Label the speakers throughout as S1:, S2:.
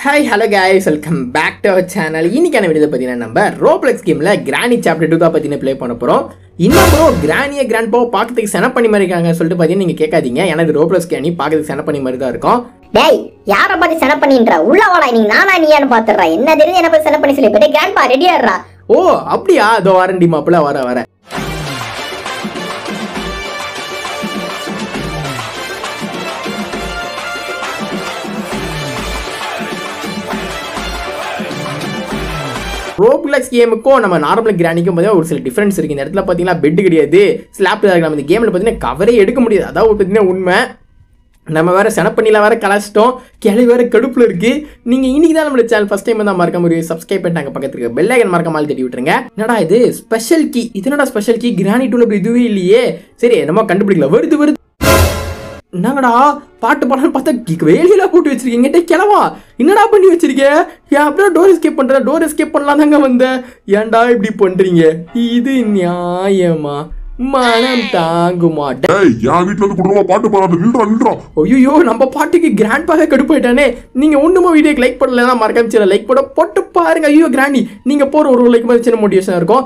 S1: Hi hello guys welcome back to our channel இன்னைக்கான video பார்த்தீங்கன்னா நம்ம ரோப்ளெக்ஸ் கேமில் கிராணி சாப்டர் டூ தான் பார்த்தீங்கன்னா ப்ளே பண்ண போகிறோம் இன்னும் ப்ரோ கிரானியை கிராண்ட் போ பார்க்கறதுக்கு சென பண்ணி மாதிரி இருக்காங்க சொல்லிட்டு பார்த்தீங்கன்னா நீங்கள் கேட்காதீங்க ஏன்னா இது ரோப்ளெக்ஸ் கேணி பார்க்கறதுக்கு சென பண்ணி மாதிரி தான் இருக்கும்
S2: டேய் யார பார்த்து சென பண்ணின்ற உள்ள வாடா நீ நானா நீயான்னு பாத்துறா என்ன தெரியுது என்ன பார்த்து சென பண்ணி சொல்லி போய் கிராண்ட் பா ரெடியாடுறா
S1: ஓ அப்படியா அதோ வரண்டி மாப்பிள்ள வர வர ரோப்ளெக்ஸ் கேமுக்கும் நம்ம நார்மல் கிரானிக்கும் பார்த்தீங்கன்னா ஒரு சில டிஃபரன்ஸ் இருக்கு இந்த இடத்துல பார்த்தீங்கன்னா பெட் கிடையாது ஸ்லாப்ல இருக்கு நம்ம இந்த கேமில் பார்த்தீங்கன்னா கவரே எடுக்க முடியாது அதாவது பார்த்தீங்கன்னா உண்மை நம்ம வேற செனப்பண்ணியில் வேற கலாச்சிட்டோம் கிளி வேற கடுப்புல இருக்கு நீங்க இன்னைக்கு தான் நம்மளோட சேனல் ஃபர்ஸ்ட் டைம் தான் மறக்க முடியும் சப்ஸ்கிரைப் பண்ணிட்டாங்க பக்கத்துல இருக்க பெல் ஐக்கன் மறக்க மாதிரி தட்டி விட்டுருங்க என்னடா இது ஸ்பெஷல் கீ இது என்னடா ஸ்பெஷல் கீ கிரானி டூல இப்படி இதுவே இல்லையே சரி நம்ம கண்டுபிடிக்கல வருது வருது என்னங்கடா பாட்டு பாடலாம் பார்த்தா கி- வேலியில போட்டு வச்சிருக்கீங்க டேய் கிளவா என்னடா பண்ணி வச்சிருக்க ஏன் அப்படியே டோர் எஸ்கேப் பண்ற டோர் எஸ்கேப் பண்ணலாம் தாங்க வந்தேன் ஏன்டா இப்படி பண்றீங்க இது நியாயமா மனம் தாங்குமா
S3: ஏய் என் வீட்ல இருந்து குடும்பமா பாட்டு பாடாது நின்றா நின்றா
S1: ஐயோ நம்ம பாட்டுக்கு கிராண்ட் பாக கடுப்பாயிட்டானே நீங்க ஒண்ணுமா வீடியோக்கு லைக் பண்ணலன்னா மறக்காம சேனல் லைக் பண்ண போட்டு பாருங்க ஐயோ கிராண்டி நீங்க போற ஒரு லைக் மாதிரி சின்ன மோட்டிவேஷன் இருக்கும்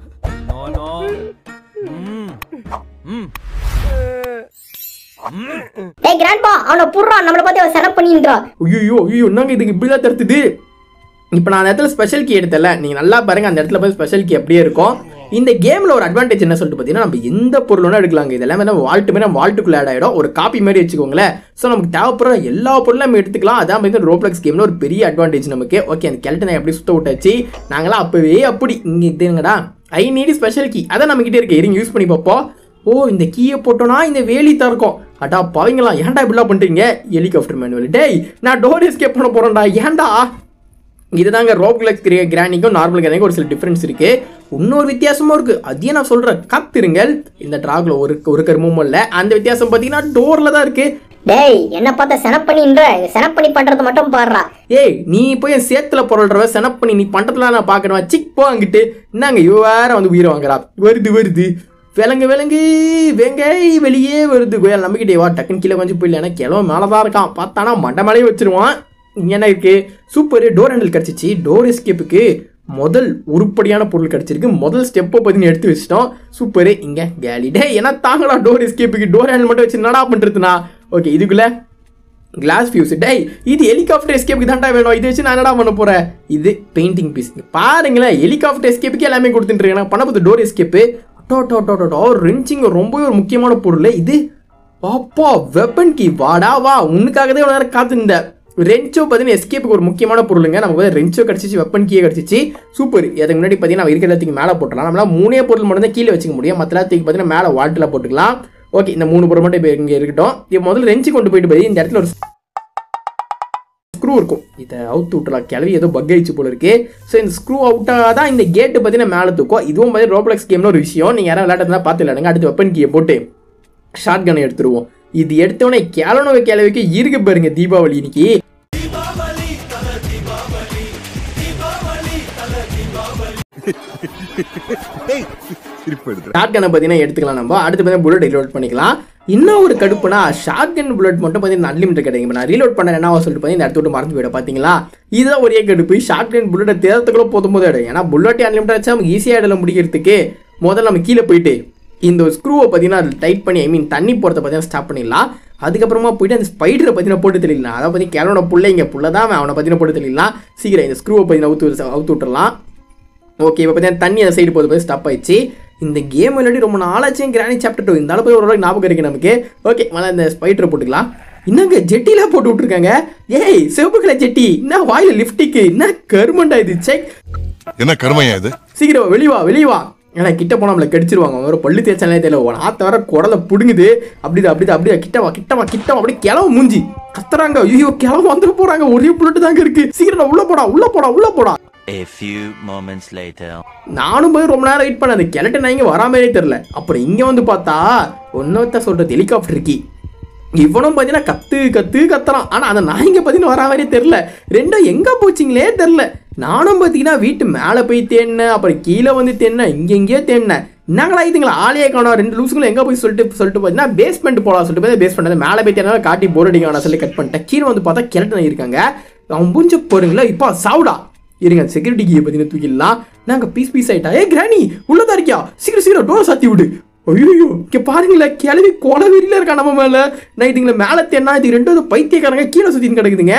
S2: டேய் கிராண்ட் பா அவனை புடுறா நம்மள பார்த்து அவன் சென பண்ணின்றா
S1: ஐயோ ஐயோ என்னங்க இதுக்கு இப்படிதான் தருத்துது இப்போ நான் அந்த இடத்துல ஸ்பெஷல் கீ எடுத்தல நீங்க நல்லா பாருங்க அந்த இடத்துல போய் ஸ்பெஷல் கீ அப்படியே இருக்கும் இந்த கேம்ல ஒரு அட்வான்டேஜ் என்ன சொல்லிட்டு பார்த்தீங்கன்னா நம்ம எந்த பொருள் வேணா எடுக்கலாங்க இது எல்லாமே நம்ம வால்ட்டு மாதிரி நம்ம வால்ட்டுக்குள்ள ஆட் ஆயிடும் ஒரு காப்பி மாதிரி வச்சுக்கோங்களேன் ஸோ நமக்கு தேவைப்படுற எல்லா பொருளும் நம்ம எடுத்துக்கலாம் அதான் வந்து ரோப்ளெக்ஸ் கேம்ல ஒரு பெரிய அட்வான்டேஜ் நமக்கு ஓகே அந்த கெல்ட்டனை எப்படி சுத்த விட்டாச்சு நாங்களாம் அப்பவே அப்படி இங்க இதுங்கடா ஐ நீடி ஸ்பெஷல் கீ அதான் நம்ம கிட்டே இருக்கு இருங்க யூஸ் பண்ணி பார்ப்போம் ஓ இந்த கீயை போட்டோம்னா இந்த வேலி திறக்கும் அடா பாவீங்களா ஏன்டா இப்படிலாம் பண்றீங்க ஹெலிகாப்டர் மேனுவல் டேய் நான் டோர் எஸ்கேப் பண்ண போறேன்டா ஏன்டா இதுதாங்க ரோப்ளெக்ஸ் கிரானிக்கும் நார்மல் கிரானிக்கும் ஒரு சில டிஃபரன்ஸ் இருக்கு இன்னொரு வித்தியாசமும் இருக்கு அதையும் நான் சொல்றேன் காத்திருங்கள் இந்த ட்ராக்ல ஒரு ஒரு கருமும் இல்லை அந்த வித்தியாசம் பார்த்தீங்கன்னா டோர்ல தான் இருக்கு
S2: டேய் என்ன பார்த்தா சென பண்ணின்ற சென பண்ணி பண்றது மட்டும் பாடுறா
S1: ஏய் நீ போய் என் சேத்துல பொருள்றவ செனப் பண்ணி நீ பண்றதுலாம் நான் பார்க்கணும் சிக் போ அங்கிட்டு என்னங்க இவ வேற வந்து உயிரை வாங்குறா வருது வருது விலங்கு விலங்கு வெங்கை வெளியே வருது கோயல் நம்பிக்கிட்டே வா டக்குன்னு கீழே கொஞ்சம் போயிடல ஏன்னா கிழமை மேலே தான் இருக்கான் பார்த்தானா மண்டை மேலேயே வச்சிருவான் இங்க என்ன இருக்கு சூப்பர் டோர் ஹேண்டில் கிடச்சிச்சு டோர் எஸ்கேப்புக்கு முதல் உருப்படியான பொருள் கிடச்சிருக்கு முதல் ஸ்டெப்பை பற்றி எடுத்து வச்சிட்டோம் சூப்பர் இங்க கேலி டே ஏன்னா தாங்களா டோர் எஸ்கேப்புக்கு டோர் ஹேண்டில் மட்டும் வச்சு என்னடா பண்ணுறதுனா ஓகே இதுக்குள்ள கிளாஸ் ஃபியூஸ் டேய் இது ஹெலிகாப்டர் எஸ்கேப்புக்கு தான்டா வேணும் இதை வச்சு நான் என்னடா பண்ண போறேன் இது பெயிண்டிங் பீஸ் பாருங்களேன் ஹெலிகாப்டர் எஸ்கேப்புக்கு எல்லாமே கொடுத்துட்டு இருக்கேன் பண்ண போது டோர் எஸ்கேப்பு டோ டோ டோ டோ டோ ரிஞ்சிங் ரொம்பவே ஒரு முக்கியமான பொருள் இது அப்பா வெப்பன் கீ வாடா வா உனக்காக தான் இவ்வளோ நேரம் காத்திருந்தேன் ரென்ச்சோ பார்த்தீங்கன்னா எஸ்கேப்புக்கு ஒரு முக்கியமான பொருளுங்க நமக்கு வந்து ரென்ச்சோ கிடச்சிச்சு வெப்பன் கீயே கிடச்சிச்சு சூப்பர் அதுக்கு முன்னாடி பார்த்தீங்கன்னா இருக்கிற எல்லாத்துக்கு மேலே போட்டுலாம் நம்மளால மூணே பொருள் மட்டும் தான் கீழே வச்சுக்க முடியும் மற்ற எல்லாத்துக்கு பார்த்தீங்கன்னா மேலே வால்ட்டில் போட்டுக்கலாம் ஓகே இந்த மூணு பொருள் மட்டும் இப்போ இங்கே இருக்கட்டும் இப்போ முதல்ல ரெஞ்சு கொண்டு போயிட்டு போய் இந்த இடத்துல ஒரு ஸ்க்ரூ இருக்கும் இதை அவுத்து விட்டுலாம் கிளவி ஏதோ பக் ஆயிடுச்சு போல இருக்கு ஸோ இந்த ஸ்க்ரூ அவுட்டாக தான் இந்த கேட்டு பார்த்தீங்கன்னா மேலே தூக்கும் இதுவும் பார்த்தீங்கன்னா ரோப்ளெக்ஸ் கேம்ல ஒரு விஷயம் நீங்கள் யாராவது விளையாட்டுனா பார்த்து விளையாடுங்க அடுத்து வெப்பன் கீயை போட்டு ஷார்ட் கனை எடுத்துருவோம் இது எடுத்தோடனே கிளனோட கிளவிக்கு இருக்கு பாருங்க தீபாவளி இன்னைக்கு ஷார்ட் கனை பார்த்தீங்கன்னா எடுத்துக்கலாம் நம்ம அடுத்து பார்த்தீங்கன்னா புல்லட் ரீலோட் பண்ணிக்கலாம் இன்னும் ஒரு கடுப்புனா ஷார்ட் கன் புல்லட் மட்டும் பார்த்தீங்கன்னா அன்லிமிட்டட் கிடைக்கும் இப்போ நான் ரீலோட் பண்ண என்ன சொல்லிட்டு பார்த்தீங்கன்னா இந்த இடத்த விட்டு மறந்து போயிட பார்த்தீங்களா இதுதான் ஒரே கடுப்பு ஷார்ட் கன் புல்லட்டை தேர்தலுக்குள்ள போதும் போது இடம் ஏன்னா புல்லட்டே அன்லிமிட்டட் வச்சா நமக்கு ஈஸியாக இடல முடிக்கிறதுக்கு முதல்ல நம்ம கீழே போயிட்டு இந்த ஸ்க்ரூவை பார்த்தீங்கன்னா அதில் டைட் பண்ணி ஐ மீன் தண்ணி போகிறத பார்த்தீங்கன்னா ஸ்டாப் பண்ணிடலாம் அதுக்கப்புறமா போயிட்டு அந்த ஸ்பைடரை பார்த்தீங்கன்னா போட்டு தெரியலாம் அதை பற்றி கிழனோட புள்ள இங்கே புள்ள தான் அவன் அவனை பார்த்தீங்கன்னா போட்டு தெரியலாம் சீக்கிரம் இந்த ஸ்க்ரூவை பார்த்தீங்கன்னா அவுத்து அவுத்து விட்டுறலாம் ஓகே இப்போ பார்த்தீங்கன்னா தண்ணி அந்த சைடு போது போய் ஸ்டாப் ஆயிடுச்சு இந்த கேம் விளையாடி ரொம்ப நாளாச்சும் கிராணி சாப்டர் டூ இந்த அளவுக்கு ஒரு ஞாபகம் இருக்கு நமக்கு ஓகே மேலே இந்த ஸ்பைடரை போட்டுக்கலாம் என்னங்க ஜெட்டிலாம் போட்டு விட்ருக்காங்க ஏய் சிவப்பு கலர் ஜெட்டி என்ன வாயில் லிஃப்டிக்கு என்ன கருமண்டா இது செக்
S3: என்ன கருமையா இது
S1: சீக்கிரம் வெளிவா வெளிவா ஏன்னா கிட்ட போனால் நம்மளை கடிச்சிருவாங்க அவங்க வேற பள்ளி தேய்ச்சாலே தெரியல ஒரு ஆத்த வர குடலை புடுங்குது அப்படி அப்படி அப்படியே கிட்ட வா கிட்ட வா கிட்ட வா அப்படியே கிளவு மூஞ்சி கத்துறாங்க ஐயோ கிளவு வந்துட்டு போறாங்க ஒரே புல்லட்டு தாங்க இருக்கு சீக்கிரம் உள்ள போடா உள்ள போடா உள்ள போடா
S4: A few moments later.
S1: நானும் போய் ரொம்ப நேரம் வெயிட் பண்ணேன் அந்த கிழட்டு நான் இங்கே வராமலே தெரில அப்புறம் இங்கே வந்து பார்த்தா ஒன்னொருத்த சொல்கிறது ஹெலிகாப்டர் இருக்கி இவனும் பார்த்தீங்கன்னா கத்து கத்து கத்துறான் ஆனால் அந்த நாய்ங்க பார்த்தீங்கன்னா வரா மாதிரியே தெரில ரெண்டும் எங்கே போச்சிங்களே தெரில நானும் பார்த்தீங்கன்னா வீட்டு மேலே போய் தேடினேன் அப்புறம் கீழே வந்து தேடினேன் இங்கே எங்கேயோ தேடினேன் என்னங்களா இதுங்களா ஆளையே காணோம் ரெண்டு லூசுங்களும் எங்கே போய் சொல்லிட்டு சொல்லிட்டு பார்த்தீங்கன்னா பேஸ்மெண்ட் போகலாம் சொல்லிட்டு போய் பேஸ்மெண்ட் மேலே போய் தேடினா காட்டி போர் அடிக்க வேணாம் சொல்லி கட் பண்ணிட்டேன் கீழே வந்து பார்த்தா கிழட்டு இருக்காங்க அவன் மூஞ்ச போறீங்களா இப்போ சாவுடா இருங்க செக்யூரிட்டி கீயை பத்தின தூக்கிடலாம் நாங்க பீஸ் பீஸ் ஆயிட்டா ஏ கிராணி உள்ளதா இருக்கியா சீக்கிரம் சீக்கிரம் டோர் சாத்தி விடு ஐயோ இங்க பாருங்களேன் கிளவி கொலவெறியில இருக்கா நம்ம மேல நான் இதுங்களை மேல தேனா இது ரெண்டு பைத்தியக்காரங்க கீழே சுத்தின்னு கிடக்குதுங்க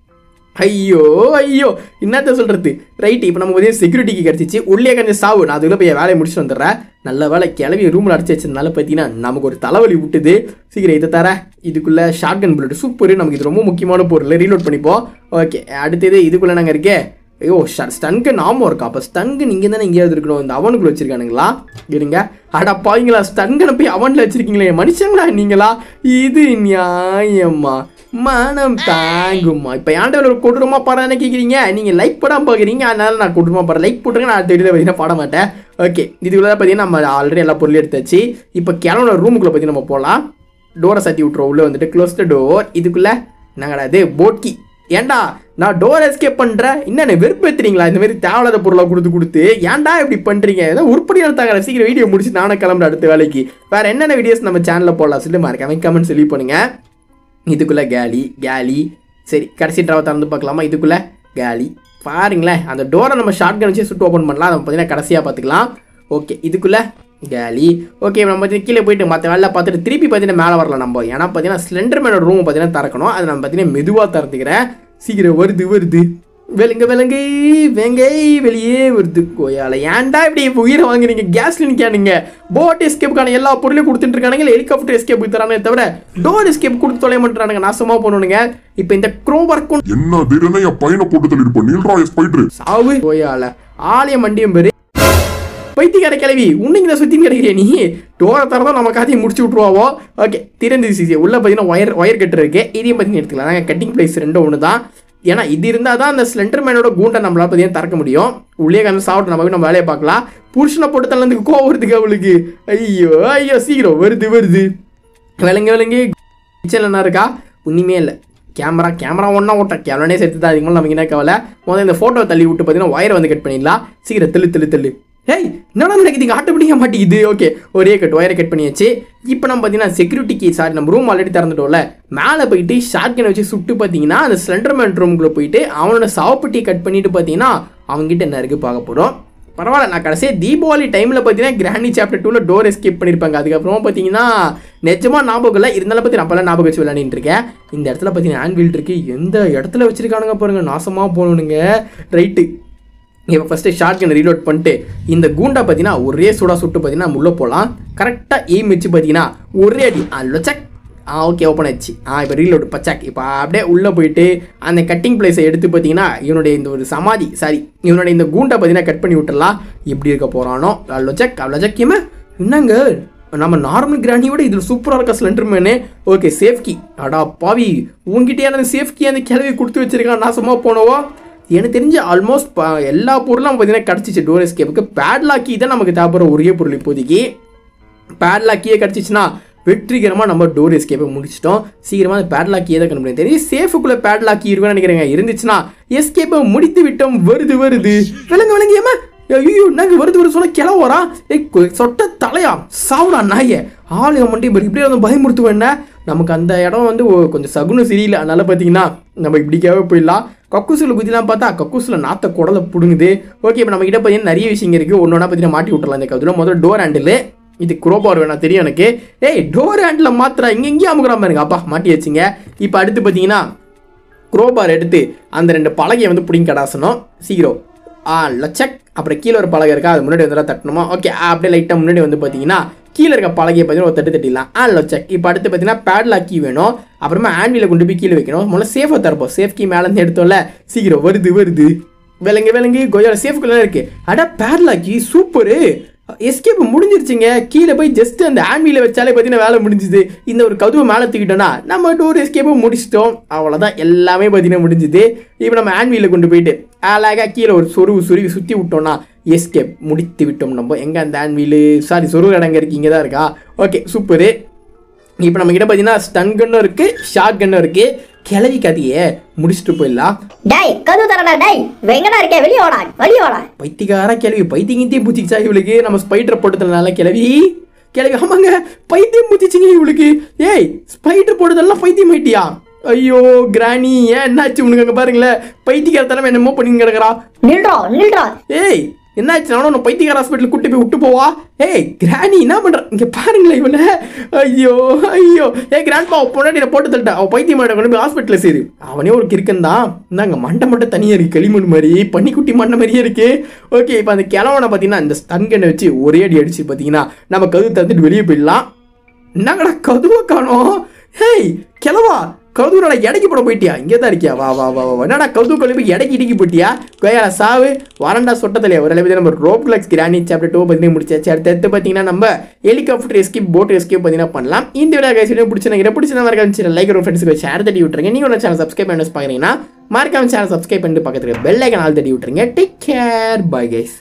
S1: ஐயோ ஐயோ என்னத்த சொல்றது ரைட் இப்போ நமக்கு வந்து செக்யூரிட்டிக்கு கிடச்சிச்சு உள்ளே கொஞ்சம் சாவு நான் அதுக்குள்ள போய் என் வேலையை முடிச்சுட்டு வந்துடுறேன் நல்ல வேலை கிளவி ரூமில் அடிச்சு வச்சதுனால பார்த்தீங்கன்னா நமக்கு ஒரு தலைவலி விட்டுது சீக்கிரம் இதை தர இதுக்குள்ள ஷார்ட் கன் புல்லட் சூப்பர் நமக்கு இது ரொம்ப முக்கியமான பொருள் ரீலோட் பண்ணிப்போம் ஓகே அடுத்தது இதுக்குள்ள நாங்கள் இருக்கே ஐயோ ஸ்டன்கு நாம இருக்கா அப்போ ஸ்டன்கு நீங்கள் தானே எங்கேயாவது இருக்கணும் இந்த அவனுக்குள்ள வச்சிருக்கானுங்களா இருங்க அடா பாவீங்களா ஸ்டன்கனை போய் அவனில் வச்சிருக்கீங்களே மனுஷங்களா நீங்களா இது நியாயமா மனம் தாங்குமா இப்போ ஏன்டா ஒரு கொடூரமாக படம் என்ன கேட்குறீங்க நீங்கள் லைக் படம் பார்க்குறீங்க அதனால நான் கொடூரமாக படம் லைக் போட்டுருங்க நான் அடுத்த வீடியோ பார்த்தீங்கன்னா பாட மாட்டேன் ஓகே இதுக்குள்ள பார்த்தீங்கன்னா நம்ம ஆல்ரெடி எல்லா பொருளும் எடுத்தாச்சு இப்போ கிளம்புற ரூமுக்குள்ளே பற்றி நம்ம போகலாம் டோரை சத்தி விட்ருவோம் உள்ளே வந்துட்டு க்ளோஸ் த டோர் இதுக்குள்ளே என்னங்கடா இது போட்கி ஏன்டா நான் டோர் எஸ்கேப் பண்ணுறேன் என்னென்ன வெறுப்பேத்துறீங்களா இந்த மாதிரி தேவையில்லாத பொருளை கொடுத்து கொடுத்து ஏன்டா இப்படி பண்ணுறீங்க ஏதோ உருப்படி எடுத்தாங்க சீக்கிரம் வீடியோ முடிச்சு நானும் கிளம்புறேன் அடுத்த வேலைக்கு வேறு என்னென்ன வீடியோஸ் நம்ம சேனலில் போடலாம் சொல்லி மறக்காம கமெண்ட் சொல்லி பண்ணுங்க இதுக்குள்ளே கேலி கேலி சரி கடைசி ட்ராவை திறந்து பார்க்கலாமா இதுக்குள்ளே கேலி பாருங்களேன் அந்த டோரை நம்ம ஷார்ட் கன் வச்சு சுட்டு ஓப்பன் பண்ணலாம் அதை பார்த்தீங்கன்னா கடைசியாக பார்த்துக்கலாம் ஓகே இதுக்குள்ளே கேலி ஓகே நம்ம பார்த்தீங்கன்னா கீழே போயிட்டு மற்ற வேலை பார்த்துட்டு திருப்பி பார்த்தீங்கன்னா மேலே வரலாம் நம்ம ஏன்னா பார்த்தீங்கன்னா ஸ்லெண்டர்மேனோட ரூம் பார்த்தீங்கன்னா திறக்கணும் அதை நம்ம பார்த்தீங்கன்னா மெதுவாக திறந்துக்கிறேன் சீக்கிரம் வருது வருது விலங்கு விலங்கு வெங்கை வெளியே வருது கோயால ஏன்டா இப்படி இப்போ உயிரை வாங்குறீங்க கேஸ் நிற்கானுங்க போட் எஸ்கேப்புக்கான எல்லா பொருளையும் கொடுத்துட்டு இருக்கானுங்க ஹெலிகாப்டர் எஸ்கேப் தரானே தவிர டோர் எஸ்கேப் கொடுத்து தொலை மாட்டானுங்க நாசமா போனணுங்க இப்போ இந்த க்ரோவர்க்கும்
S3: என்ன திடனே என் பையனை போட்டு தள்ளிருப்ப நீல்ரா எஸ் போயிட்டு
S1: சாவு கோயால ஆலயம் மண்டியம் பேரு பைத்தியக்கார கிளவி உன்னைக்கு தான் சுற்றி கிடைக்கிறிய நீ டோரை தரதான் நம்ம காத்தையும் முடிச்சு விட்ருவாவோ ஓகே திறந்து சிசி உள்ள பார்த்தீங்கன்னா ஒயர் ஒயர் கட்டு இருக்கு இதையும் பார்த்தீங்கன்னா எடுத்துக்கலாம் நாங்கள் கட்டிங் பிளேஸ் ரெண்டும் ஒன்று தான் ஏன்னா இது இருந்தால் தான் அந்த ஸ்லெண்டர் மேனோட கூண்டை நம்மளால பார்த்தீங்கன்னா திறக்க முடியும் உள்ளே கண்டு சாப்பிட்டு நம்ம போய் நம்ம வேலையை பார்க்கலாம் புருஷனை போட்டு தள்ளதுக்கு கோவம் வருதுக்கு அவளுக்கு ஐயோ ஐயோ சீக்கிரம் வருது வருது விலங்கு விலங்கு கிச்சனில் என்ன இருக்கா ஒன்றுமே இல்லை கேமரா கேமரா ஒன்றா ஓட்ட கேமரானே சேர்த்து தான் அதிகமாக நமக்கு என்ன கவலை முதல்ல இந்த ஃபோட்டோ தள்ளி விட்டு பார்த்தீங்கன்னா ஒயரை வந்து கட் பண்ணிடலாம் சீக்கிரம் தெளு தெளு தெளு ஹேய் என்னடா நடக்குது ஆட்டோமேட்டிக்காக மாட்டேங்குது ஓகே ஒரே கட் ஒயரை கட் பண்ணியாச்சு இப்போ நம்ம பார்த்தீங்கன்னா செக்யூரிட்டிக்கு சாரி நம்ம ரூம் ஆல்ரெடி திறந்துட்டோம்ல மேலே போயிட்டு ஷார்ட்கனை வச்சு சுட்டு பார்த்தீங்கன்னா அந்த ஸ்லெண்டர்மேன் ரூமுக்குள்ளே போயிட்டு அவனோட சாவப்பட்டி கட் பண்ணிட்டு பார்த்தீங்கன்னா அவங்ககிட்ட என்ன இருக்குது பார்க்க போகிறோம் பரவாயில்ல நான் கடைசியாக தீபாவளி டைமில் பார்த்தீங்கன்னா கிராண்டி சாப்டர் டூவில் டோர் எஸ்கேப் பண்ணியிருப்பாங்க அதுக்கப்புறமா பார்த்தீங்கன்னா நிஜமாக ஞாபகம் இல்லை இருந்தாலும் பற்றி நம்மளாம் ஞாபகம் வச்சு விளையாடிட்டு இருக்கேன் இந்த இடத்துல பார்த்தீங்கன்னா ஆன்வீல் இருக்கு எந்த இடத்துல வச்சிருக்கானுங்க பாருங்க நாசமாக போகணுங்க ரைட்டு இப்போ ஃபஸ்ட்டு ஷார்ட் கன் ரீலோட் பண்ணிட்டு இந்த கூண்டா பார்த்தீங்கன்னா ஒரே சுடா சுட்டு பார்த்தீங்கன்னா நம்ம உள்ளே போகலாம் கரெக்டாக எய்ம் வச்சு பார்த்தீங்கன்னா ஒரே அடி ஆ லொச்சக் ஆ ஓகே ஓப்பன் ஆச்சு ஆ இப்போ ரீலோடு பச்சாக் இப்போ அப்படியே உள்ளே போயிட்டு அந்த கட்டிங் பிளேஸை எடுத்து பார்த்தீங்கன்னா இவனுடைய இந்த ஒரு சமாதி சாரி இவனுடைய இந்த கூண்டை பார்த்தீங்கன்னா கட் பண்ணி விட்டுறலாம் எப்படி இருக்க போகிறானோ லொஜக் லொஜக்கியமே என்னங்க நம்ம நார்மல் கிராண்டியோட இதில் சூப்பராக இருக்க ஸ்லெண்டர்மேனு ஓகே சேஃப்கி அடா பாவி உங்ககிட்டயே அந்த சேஃப்கி அந்த கிளவி கொடுத்து வச்சிருக்கான் நாசமாக போனவோ எனக்கு தெரிஞ்சு ஆல்மோஸ்ட் எல்லா பொருளும் பார்த்தீங்கன்னா கிடச்சிச்சு டோர் எஸ்கேப்புக்கு பேட்லாக்கி தான் நமக்கு தேவைப்படுற ஒரே பொருள் இப்போதைக்கு பேட்லாக்கியே கிடச்சிச்சுன்னா வெற்றிகரமாக நம்ம டோர் எஸ்கேப்பை முடிச்சிட்டோம் சீக்கிரமாக அந்த பேட்லாக்கியே தான் கண்டுபிடிக்கும் தெரியும் சேஃபுக்குள்ளே பேட்லாக்கி இருக்குன்னு நினைக்கிறேங்க இருந்துச்சுன்னா எஸ்கேப்பை முடித்து விட்டோம் வருது வருது விலங்கு விலங்கு ஏமா ஐயோ நாங்க வருது வருது சொன்ன கிளவரா ஏய் கொ- சொட்ட தலையா சாவுடா நாயே ஆளு மண்டி இப்படியே வந்து பயமுறுத்து வேணா நமக்கு அந்த இடம் வந்து ஒ- கொஞ்சம் சகுனம் சரியில்லை அதனால பார்த்தீங்கன்னா நம்ம இப்படிக்காவே போயிடலாம் கக்கூசில் குதிலாம் பார்த்தா கக்கூசில் நாத்த குடலை பிடுங்குது ஓகே இப்போ நம்ம கிட்ட பார்த்தீங்கன்னா நிறைய விஷயங்க இருக்குது ஒன்று ஒன்றா பார்த்தீங்கன்னா மாட்டி விட்டுறலாம் இந்த கவுதில் முதல்ல டோர் ஹேண்டில் இது குரோபார் வேணா தெரியும் எனக்கு ஏய் டோர் ஹேண்டில் மாத்திரா இங்கே எங்கேயும் அமுக்குறாம பாருங்க அப்பா மாட்டி வச்சுங்க இப்போ அடுத்து பார்த்தீங்கன்னா குரோபார் எடுத்து அந்த ரெண்டு பலகையை வந்து பிடிங்க கடாசணும் சீக்கிரம் ஆ லச்சக் அப்புறம் கீழே ஒரு பலகை இருக்கா அது முன்னாடி வந்து தட்டணுமா ஓகே அப்படியே லைட்டாக முன்னாடி வந்து பார்த்தீங்கன்னா கீழே இருக்க பலகையை பார்த்தீங்கன்னா ஒரு தட்டு தட்டிடலாம் ஆ லச்சக் இப்போ அடுத்து பார்த்தீங்கன்னா பேட்லாக் கீ வேணும் அப்புறமா ஹேண்ட்வீலை கொண்டு போய் கீழே வைக்கணும் முதல்ல சேஃபாக தரப்போம் சேஃப் கீ மேலேருந்து எடுத்தோம்ல சீக்கிரம் வருது வருது விலங்கு விலங்கு கொய்யால சேஃப்குள்ள இருக்கு அட பேட்லாக்கி சூப்பரு எஸ்கேப் முடிஞ்சிருச்சுங்க கீழே போய் ஜஸ்ட் அந்த ஆன்வீல வச்சாலே பார்த்தீங்கன்னா வேலை முடிஞ்சுது இந்த ஒரு கதவை மேலே தூக்கிட்டோம்னா நம்ம டோர் எஸ்கேப்பை முடிச்சிட்டோம் அவ்வளோதான் எல்லாமே பார்த்தீங்கன்னா முடிஞ்சுது இப்போ நம்ம ஆன்வீல கொண்டு போயிட்டு அழகாக கீழே ஒரு சொருவு சொருவி சுற்றி விட்டோம்னா எஸ்கேப் முடித்து விட்டோம் நம்ம எங்கே அந்த ஆன்வீலு சாரி சொருவு இடங்க இருக்கு இங்கே தான் இருக்கா ஓகே சூப்பரு இப்போ நம்ம கிட்ட பார்த்தீங்கன்னா ஸ்டன் கன்னும் இருக்கு ஷார்ட் கன்னும் இருக்கு கிளவி கதையை முடிச்சுட்டு போயிடலாம்
S2: டேய் கது தரடா டேய் வெங்கடா இருக்கே வெளியே வாடா வெளியே வாடா
S1: பைத்தியக்கார கிளவி பைத்தியத்தையும் பூச்சிச்சா இவளுக்கு நம்ம ஸ்பைடர் போட்டதுனால கிளவி கிளவி ஆமாங்க பைத்தியம் பூச்சிச்சிங்க இவளுக்கு ஏய் ஸ்பைடர் போட்டதெல்லாம் பைத்தியம் ஆயிட்டியா ஐயோ கிராணி ஏன் என்னாச்சு உனக்கு அங்கே பாருங்களேன் பைத்தியக்காரத்தனம் என்னமோ பண்ணி கிடக்குறா
S2: நில்றா நில்றா
S1: ஏய் என்னாச்சு நானும் உன்னை பைத்தியக்கார ஹாஸ்பிட்டல் கூட்டி போய் விட்டு போவா ஏய் கிராணி என்ன பண்ற இங்க பாருங்களேன் இவனை ஐயோ ஐயோ ஏய் கிராண்ட்பா பொண்டாட்டி நான் போட்டு தள்ளிட்டேன் அவன் பைத்தியம் மாட்ட கொண்டு போய் ஹாஸ்பிட்டலில் சேரு அவனே ஒரு கிறுக்கன் தான் இந்தாங்க மண்டை மட்டும் தனியாக இருக்கு களிமண் மாதிரி பன்னிக்குட்டி மண்டை மாதிரியே இருக்கு ஓகே இப்போ அந்த கிழவனை பார்த்தீங்கன்னா இந்த ஸ்டன்கனை வச்சு ஒரே அடி அடிச்சு பார்த்தீங்கன்னா நம்ம கது தந்துட்டு வெளியே போயிடலாம் என்னங்கடா கதுவை காணோம் ஹேய் கிளவா கௌதுவனோட எடைக்கு போட போயிட்டியா இங்கே தான் இருக்கியா வா வா வா வா என்னடா கௌது கழுவி எடைக்கு இடிக்கி போயிட்டியா கோயால சாவு வரண்டா சொட்டத்திலே ஒரு அளவு நம்ம ரோப்ளக்ஸ் கிரானி சாப்டர் டூ பற்றி முடிச்சாச்சு அடுத்து அடுத்து பார்த்தீங்கன்னா நம்ம ஹெலிகாப்டர் எஸ்கேப் போட் எஸ்கேப் பார்த்தீங்கன்னா பண்ணலாம் இந்த விட கைஸ் வீடியோ பிடிச்சிருந்தா பிடிச்ச மாதிரி இருந்துச்சு லைக் ஒரு ஃப்ரெண்ட்ஸுக்கு ஷேர் தட்டி விட்டுருங்க நீங்கள் ஒரு சேனல் சப்ஸ்கிரைப் பண்ணி பார்க்குறீங்கன்னா மறக்காம சேனல் சப்ஸ்கிரைப் பண்ணிட்டு பக்கத்தில் பெல் ஐக்கன் ஆல் தட்டி விட்டுருங்க டேக் கேர் பை கைஸ்